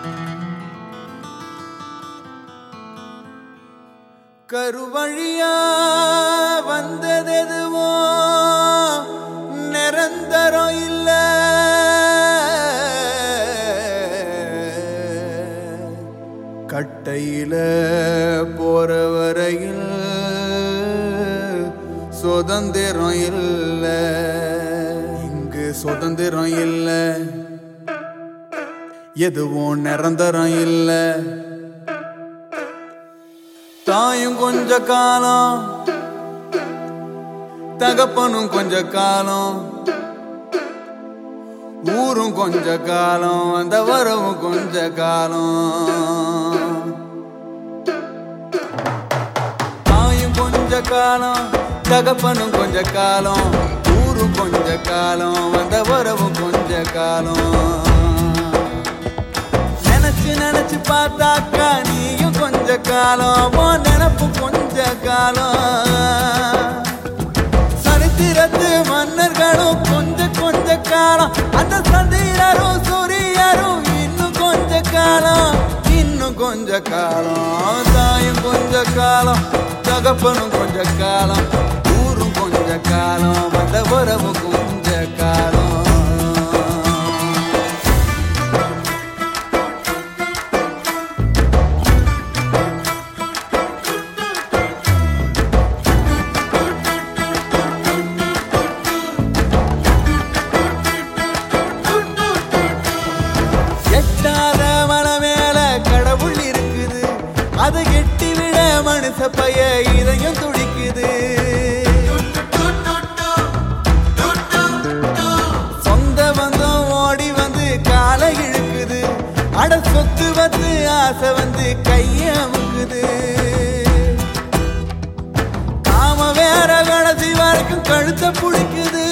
கருவழியா வந்ததெதுவோ நிரந்தரம் இல்ல கட்டையில போற வரையில் சுதந்திரம் இல்ல இங்கு சுதந்திரம் இல்ல எதுவும் நிரந்தரம் இல்லை தாயும் கொஞ்ச காலம் தகப்பனும் கொஞ்ச காலம் ஊரும் கொஞ்ச காலம் அந்த வரவும் கொஞ்ச காலம் தாயும் கொஞ்ச காலம் தகப்பனும் கொஞ்ச காலம் ஊரும் கொஞ்ச காலம் அந்த வரவும் கொஞ்ச காலம் நினைச்சு நினைச்சு பார்த்தாக்கா நீயும் கொஞ்ச காலம் உன் நினப்பு கொஞ்ச காலம் சரித்திரத்து மன்னர்களும் கொஞ்ச கொஞ்ச காலம் அந்த சந்திரரும் சூரியரும் இன்னும் கொஞ்ச காலம் இன்னும் கொஞ்ச காலம் தாயும் கொஞ்ச காலம் தகப்பனும் கொஞ்ச காலம் ஊரும் கொஞ்ச காலம் வந்த உறவு கொஞ்ச காலம் எட்டாத மலை மேல கடவுள் இருக்குது அதை எட்டி விட மனுஷ பைய இதயம் துடிக்குது சொந்த பந்தம் ஓடி வந்து காலை இழுக்குது அட சொத்து வந்து ஆசை வந்து கைய அமுக்குது காம வேற கடைசி வரைக்கும் கழுத்தை பிடிக்குது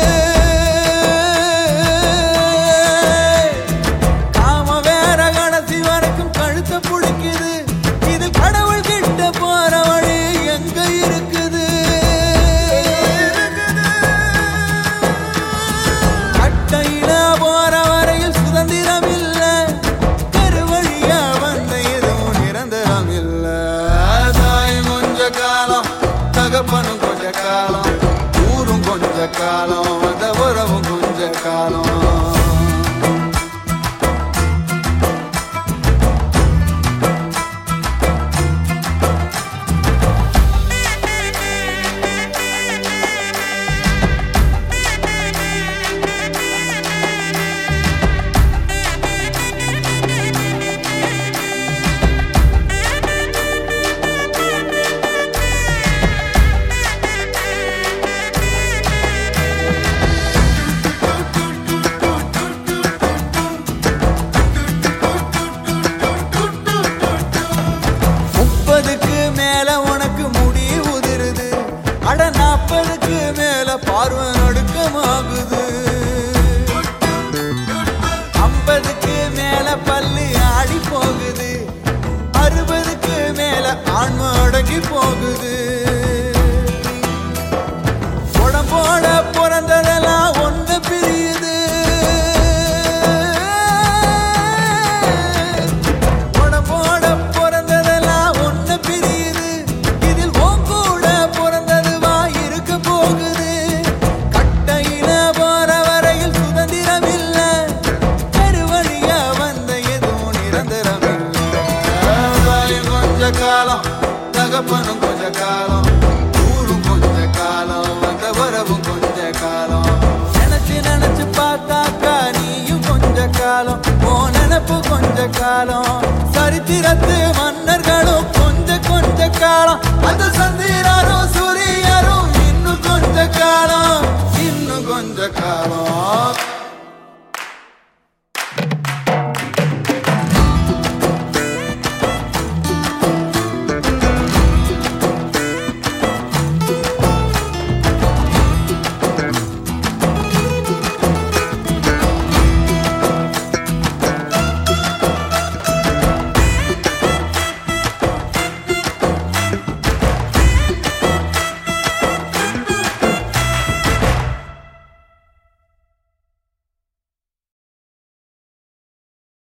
காம வேற கடைசி வரைக்கும் கழுத்தை பிடிக்குது இதில் கடவுள் கிட்ட போற வழி எங்க இருக்குது கட்டையில போற வரையில் சுதந்திரம் இல்ல கருவழியா வந்த எதுவும் நிரந்தரம் இல்ல தாயும் கொஞ்ச காலம் தகப்பனும் கொஞ்ச காலம் ஊரும் கொஞ்ச காலம் அந்த உறவும் கொஞ்ச காலம் முப்பதுக்கு மேல உனக்கு முடி உதிருது அட நாற்பதுக்கு மேல பார்வை நடுக்கமாகுது ஐம்பதுக்கு மேல பல்லு ஆடி போகுது அறுபதுக்கு மேல ஆன்ம அடங்கி போகுது உடம்போட பிறந்ததெல்லாம் ஒன்று பிரியுது உடம்போட பிறந்ததெல்லாம் ஒண்ணு பிரியுது இதில் உன் கூட பிறந்ததுவா இருக்க போகுது கட்டையில போற வரையில் சுதந்திரம் இல்ல கருவழியா வந்த எதுவும் நிரந்தரம் இல்ல தாயும் கொஞ்ச காலம் தகப்பனும் கொஞ்ச காலம் ஊரும் கொஞ்ச காலம் வந்த வரவும் கொஞ்ச காலம் நினைச்சு நினைச்சு பார்த்தாக்கா நீயும் கொஞ்ச காலம் ஓ நினப்பு கொஞ்ச காலம் சரித்திரத்து மன்னர்களும் கொஞ்ச கொஞ்ச காலம் அந்த சந்திரரும் சூரியரும் இன்னும் கொஞ்ச காலம் இன்னும் கொஞ்ச காலம்